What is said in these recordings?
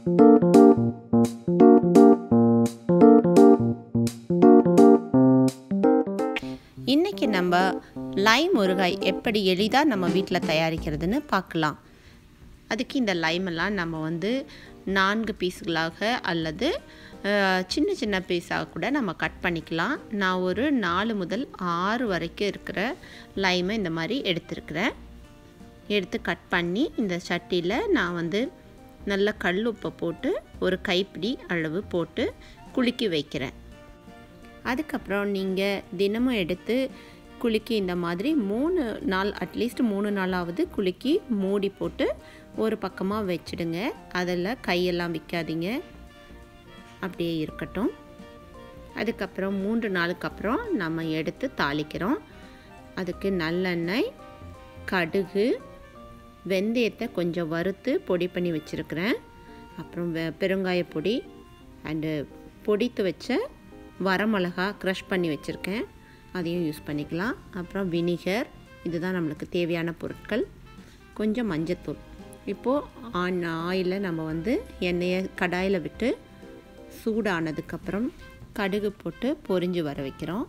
இன்றைக்கி நம்ம லைம் ஊறுகாய் எப்படி எளிதாக நம்ம வீட்டில் தயாரிக்கிறதுன்னு பார்க்கலாம் அதுக்கு இந்த லைமெல்லாம் நம்ம வந்து நான்கு பீஸுகளாக அல்லது அஹ், சின்ன சின்ன பீஸாக கூட நம்ம கட் பண்ணிக்கலாம் நான் ஒரு நாலு முதல் ஆறு வரைக்கும் இருக்கிற லைமை இந்த மாதிரி எடுத்திருக்கிறேன் எடுத்து கட் பண்ணி இந்த சட்டியில் நான் வந்து நல்ல கல் உப்பை போட்டு ஒரு கைப்பிடி அளவு போட்டு குலுக்கி வைக்கிறேன் அதுக்கப்புறம் நீங்கள் தினமும் எடுத்து குலுக்கி இந்த மாதிரி மூணு நாள் அட்லீஸ்ட் மூணு நாளாவது குலுக்கி மூடி போட்டு ஒரு பக்கமாக வச்சிடுங்க அதில் கையெல்லாம் விற்காதீங்க அப்படியே இருக்கட்டும் அதுக்கப்புறம் மூன்று நாளுக்கு அப்புறம் நம்ம எடுத்து தாளிக்கிறோம் அதுக்கு நல்லெண்ணெய் கடுகு வெந்தயத்தை கொஞ்சம் வறுத்து பொடி பண்ணி வச்சுருக்கிறேன் அப்புறம் வெ பெருங்காய பொடி அண்டு பொடித்து வச்ச வரமிளகா க்ரஷ் பண்ணி வச்சுருக்கேன் அதையும் யூஸ் பண்ணிக்கலாம் அப்புறம் வினிகர் இதுதான் நம்மளுக்கு தேவையான பொருட்கள் கொஞ்சம் மஞ்சத்தூள் இப்போது ஆன் ஆயிலில் நம்ம வந்து எண்ணெயை கடாயில் விட்டு சூடானதுக்கப்புறம் கடுகு போட்டு பொரிஞ்சு வர வைக்கிறோம்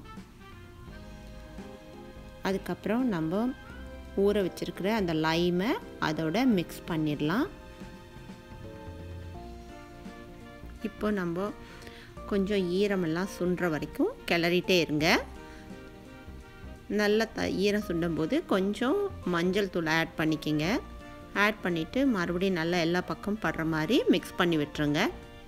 அதுக்கப்புறம் நம்ம ஊற வச்சுருக்கிற அந்த லைமை அதோட மிக்ஸ் பண்ணிடலாம் இப்போ நம்ம கொஞ்சம் ஈரமெல்லாம் சுண்டுற வரைக்கும் கிளறிட்டே இருங்க நல்லா த ஈரம் சுண்டும்போது கொஞ்சம் மஞ்சள் தூள் ஆட் பண்ணிக்கோங்க ஆட் பண்ணிவிட்டு மறுபடியும் நல்லா எல்லா பக்கம் படுற மாதிரி மிக்ஸ் பண்ணி விட்டுருங்க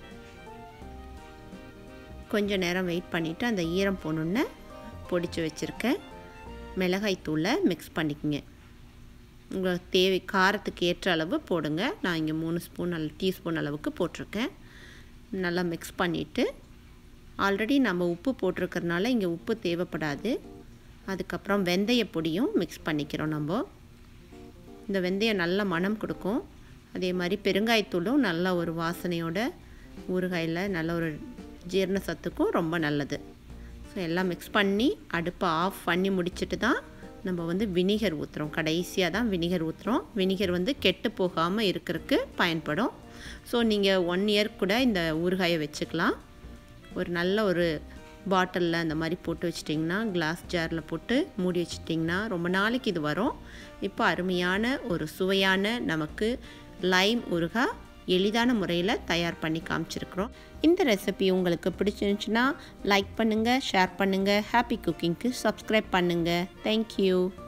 கொஞ்சம் நேரம் வெயிட் பண்ணிவிட்டு அந்த ஈரம் போகணுன்னு பொடிச்சு வச்சுருக்க மிளகாய் தூளை மிக்ஸ் பண்ணிக்கோங்க உங்கள் தேவை காரத்துக்கு ஏற்ற அளவு போடுங்க நான் இங்கே மூணு ஸ்பூன் அளவு டீஸ்பூன் அளவுக்கு போட்டிருக்கேன் நல்லா மிக்ஸ் பண்ணிவிட்டு ஆல்ரெடி நம்ம உப்பு போட்டிருக்கறனால இங்கே உப்பு தேவைப்படாது அதுக்கப்புறம் வெந்தய பொடியும் மிக்ஸ் பண்ணிக்கிறோம் நம்ம இந்த வெந்தயம் நல்ல மணம் கொடுக்கும் அதே மாதிரி பெருங்காயத்தூளும் நல்ல ஒரு வாசனையோட ஊறுகாயில் நல்ல ஒரு ஜீரண சத்துக்கும் ரொம்ப நல்லது ஸோ எல்லாம் மிக்ஸ் பண்ணி அடுப்பை ஆஃப் பண்ணி முடிச்சுட்டு தான் நம்ம வந்து வினிகர் ஊற்றுறோம் கடைசியாக தான் வினிகர் ஊற்றுறோம் வினிகர் வந்து கெட்டு போகாமல் இருக்கிறதுக்கு பயன்படும் ஸோ நீங்கள் ஒன் இயர் கூட இந்த ஊறுகாயை வச்சுக்கலாம் ஒரு நல்ல ஒரு பாட்டிலில் அந்த மாதிரி போட்டு வச்சிட்டிங்கன்னா கிளாஸ் ஜாரில் போட்டு மூடி வச்சிட்டிங்கன்னா ரொம்ப நாளைக்கு இது வரும் இப்போ அருமையான ஒரு சுவையான நமக்கு லைம் ஊறுகாய் எளிதான முறையில் தயார் பண்ணி காமிச்சிருக்கிறோம் இந்த ரெசிபி உங்களுக்கு பிடிச்சிருந்துச்சுன்னா லைக் பண்ணுங்கள் ஷேர் பண்ணுங்கள் ஹாப்பி குக்கிங்க்கு சப்ஸ்கிரைப் பண்ணுங்கள் தேங்க்யூ